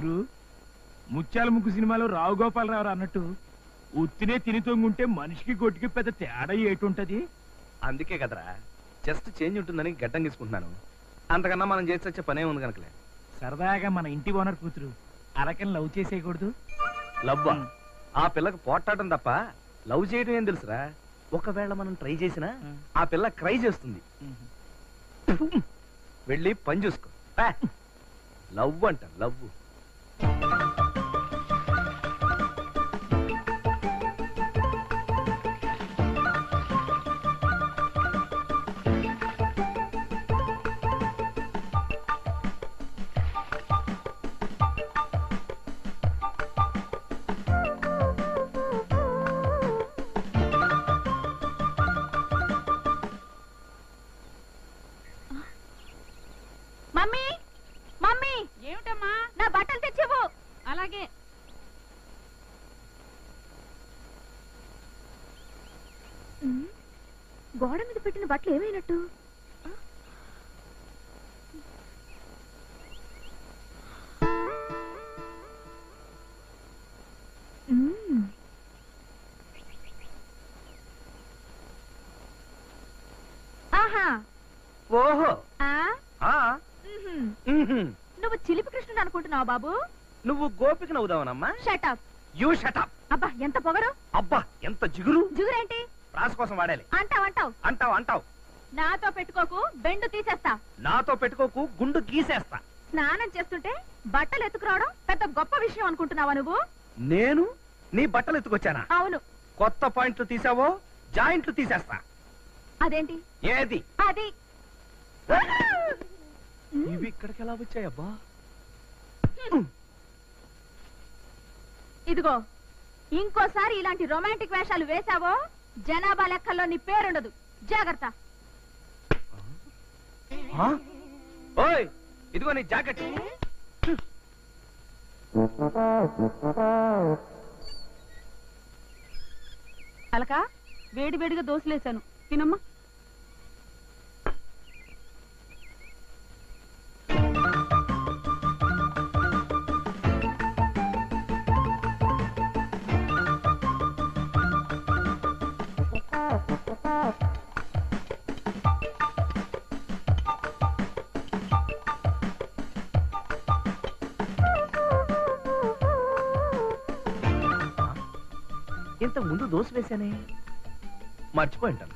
గురు ముత్యాల ముగ్గు సినిమాలో రావు గోపాలరావు అన్నట్టు ఉత్తినే తిని తొంగుంటే మనిషికి గొడ్డుకి పెద్ద తేడా ఏటుంటది అందుకే కదరా జస్ట్ చేంజ్ ఉంటుందని గడ్డం తీసుకుంటున్నాను అంతకన్నా మనం చేసి వచ్చే పనే ఉంది కనుకలే సరదాగా మన ఇంటి ఓనర్ కూతురు అరకని లవ్ చేసేయకూడదు లవ్వా ఆ పిల్లకి పోట్లాడటం తప్ప లవ్ చేయడం ఏం తెలుసురా ఒకవేళ మనం ట్రై చేసినా ఆ పిల్ల క్రై చేస్తుంది వెళ్ళి పని చూసుకో పా. లవ్ అంట లవ్ మమ్మీ మమ్మీ ఏమిటమ్మా నా బట్టలు తెచ్చివు అలాగే గోడ మీద పెట్టిన బట్టలు ఏమైనట్టు మ్మ్. ఆహా ఓహో ఆ ఆ మ్మ్హ్మ్. మ్మ్హ్మ్. నువ్వు చిలిపి కృష్ణుడు అనుకుంటున్నావు బాబు నువ్వు గోపిక నవ్వుదావనమ్మా షటప్ యూ షటప్ అబ్బా ఎంత పొగరు అబ్బా ఎంత జిగురు జుగురేంటి రాసు కోసం వాడాలి అంటావు అంటావు అంటావు అంటావు నాతో పెట్టుకోకు బెండు తీసేస్తా నాతో పెట్టుకోకు గుండు గీసేస్తా స్నానం చేస్తుంటే బట్టలు ఎత్తుకురావడం పెద్ద గొప్ప విషయం అనుకుంటున్నావా నువ్వు నేను నీ బట్టలు ఎత్తుకొచ్చానా అవును కొత్త పాయింట్లు తీసావో జాయింట్లు తీసేస్తా అదేంటి ఏది అది ఇవి ఇక్కడికి ఎలా వచ్చాయబ్బా ఇదిగో ఇంకోసారి ఇలాంటి రొమాంటిక్ వేషాలు వేశావో జనాభా లెక్కల్లో నీ పేరుండదు జాగ్రత్త ఆ? ఓయ్ ఇదిగో నీ జాకెట్ అలక వేడి వేడిగా దోశలేసాను తినమ్మా ఇంతకు ముందు దోశ వేశానే మర్చిపోయి ఉంటాను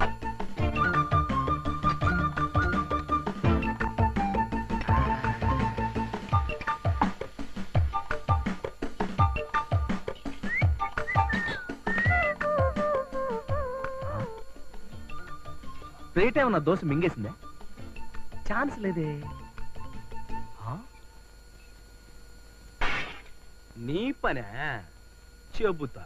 ప్లేట్ ఏమన్నా దోశ మింగేసిందే ఛాన్స్ లేదే ఆ? నీ పనే చెబుతా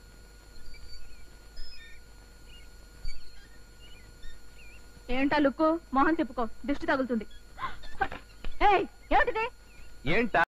ఏంటా లుక్కు మొహం తిప్పుకో దిష్టి తగులుతుంది ఏయ్ ఏమిటిది ఏంటా